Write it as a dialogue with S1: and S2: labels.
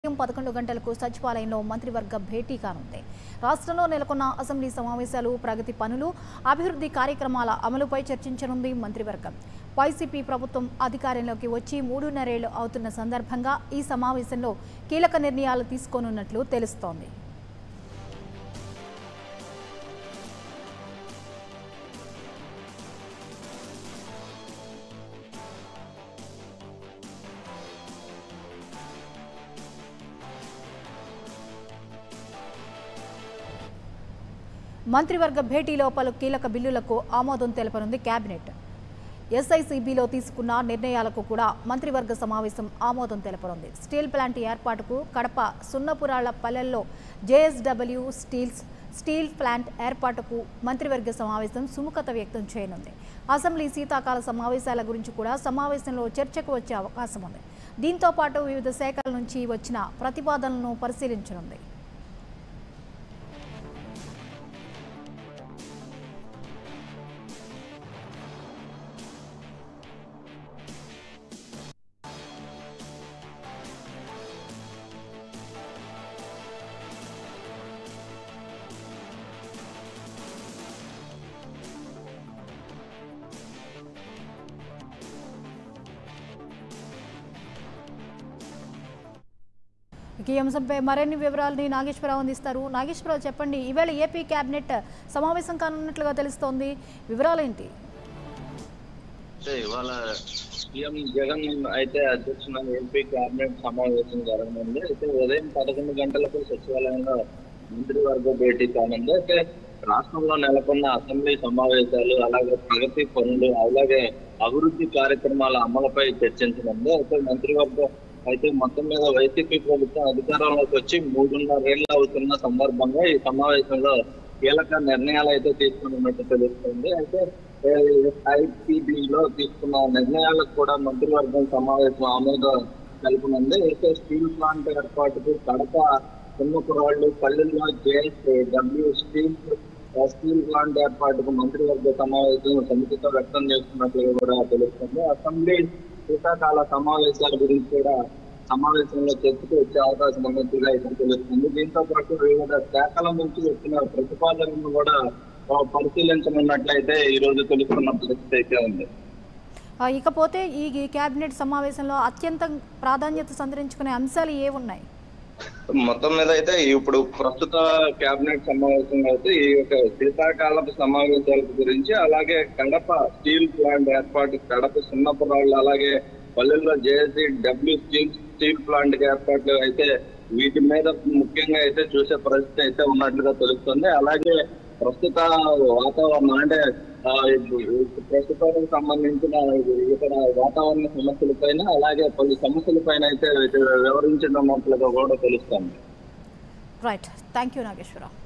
S1: ఉదయం పదకొండు గంటలకు సచివాలయంలో మంత్రివర్గ భేటీ కానుంది రాష్ట్రంలో నెలకొన్న అసెంబ్లీ సమావేశాలు ప్రగతి పనులు అభివృద్ధి కార్యక్రమాల అమలుపై చర్చించనుంది మంత్రివర్గం వైసీపీ ప్రభుత్వం అధికారంలోకి వచ్చి మూడున్నరేళ్లు అవుతున్న సందర్భంగా ఈ సమావేశంలో కీలక నిర్ణయాలు తీసుకోనున్నట్లు తెలుస్తోంది మంత్రివర్గ భేటీలో పలు కీలక బిల్లులకు ఆమోదం తెలపనుంది కేబినెట్ ఎస్ఐసిబిలో తీసుకున్న నిర్ణయాలకు కూడా మంత్రివర్గ సమావేశం ఆమోదం తెలపనుంది స్టీల్ ప్లాంట్ ఏర్పాటుకు కడప సున్నపురాళ్ల పల్లెల్లో జేఎస్డబ్ల్యూ స్టీల్స్ స్టీల్ ప్లాంట్ ఏర్పాటుకు మంత్రివర్గ సమావేశం సుముఖత వ్యక్తం చేయనుంది అసెంబ్లీ శీతాకాల సమావేశాల గురించి కూడా సమావేశంలో చర్చకు వచ్చే అవకాశం ఉంది దీంతో పాటు వివిధ శాఖల నుంచి వచ్చిన ప్రతిపాదనలను పరిశీలించనుంది ఇక ఈ అంశంపై మరిన్ని వివరాలని నాగేశ్వరరావు అందిస్తారు నాగేశ్వరరావు చెప్పండి ఈవేళ ఏపీ కేబినెట్ సమావేశం కానున్నట్లుగా తెలుస్తోంది వివరాలేంటి
S2: అంటే ఇవాళ సీఎం జగన్ అయితే అధ్యక్షున ఏపీ కేబినెట్ సమావేశం జరగనుంది అయితే ఉదయం పదకొండు గంటలకు సచివాలయంలో మంత్రివర్గ భేటీ కానుంది అయితే రాష్ట్రంలో నెలకొన్న అసెంబ్లీ సమావేశాలు అలాగే ప్రగతి పనులు అలాగే అభివృద్ధి కార్యక్రమాల అమలుపై చర్చించనుంది అయితే మంత్రివర్గ అయితే మొత్తం మీద వైసీపీ ప్రభుత్వం అధికారంలోకి వచ్చి మూడున్నరేళ్లు అవుతున్న సందర్భంగా ఈ సమావేశంలో కీలక నిర్ణయాలు అయితే తీసుకున్నట్టు తెలుస్తుంది అయితే ఐపీబీ లో తీసుకున్న నిర్ణయాలకు కూడా మంత్రివర్గం సమావేశం ఆమోదం తెలుపునుంది అయితే స్టీల్ ప్లాంట్ ఏర్పాటుకు కడప తుమ్మకురాళ్ళు పల్లెల్లో J S W steel steel plant ఏర్పాటుకు మంత్రివర్గ సమావేశం సమితితో వ్యక్తం చేస్తున్నట్లుగా కూడా తెలుస్తుంది అసెంబ్లీ శీతాకాల సమావేశాల గురించి కూడా సమావేశంలో చర్చకు వచ్చే అవకాశం ఉన్నట్టుగా అయితే తెలుస్తుంది దీంతో పాటు వివిధ శాఖల నుంచి వచ్చిన ప్రతిపాదనలను కూడా ఆ, పరిశీలించనున్నట్లయితే ఈ రోజు తెలుస్తున్న పరిస్థితి అయితే ఉంది
S1: ఆ, ఇకపోతే ఈ ఈ కేబినెట్ సమావేశంలో అత్యంత ప్రాధాన్యత సంతరించుకునే అంశాలు ఏ ఉన్నాయి
S2: మొత్తం మీద అయితే ఇప్పుడు ప్రస్తుత కేబినెట్ సమావేశంలో అయితే ఈ యొక్క శీతాకాలపు సమావేశాల గురించి అలాగే కడప స్టీల్ ప్లాంట్ ఏర్పాటు కడప సున్నపురాళ్ళు అలాగే పల్లెల్లో J A C W steel steel plant ఏర్పాట్లు అయితే వీటి మీద ముఖ్యంగా అయితే చూసే పరిస్థితి అయితే ఉన్నట్లుగా తెలుస్తుంది అలాగే ప్రస్తుత వాతావరణం అంటే ఆ, ప్రస్తుతానికి సంబంధించిన ఇతర వాతావరణ సమస్యలపైన అలాగే పలు సమస్యలపైన అయితే వివరించనున్నట్లుగా కూడా తెలుస్తుంది
S1: రైట్ థ్యాంక్ యూ నాగేశ్వరరావు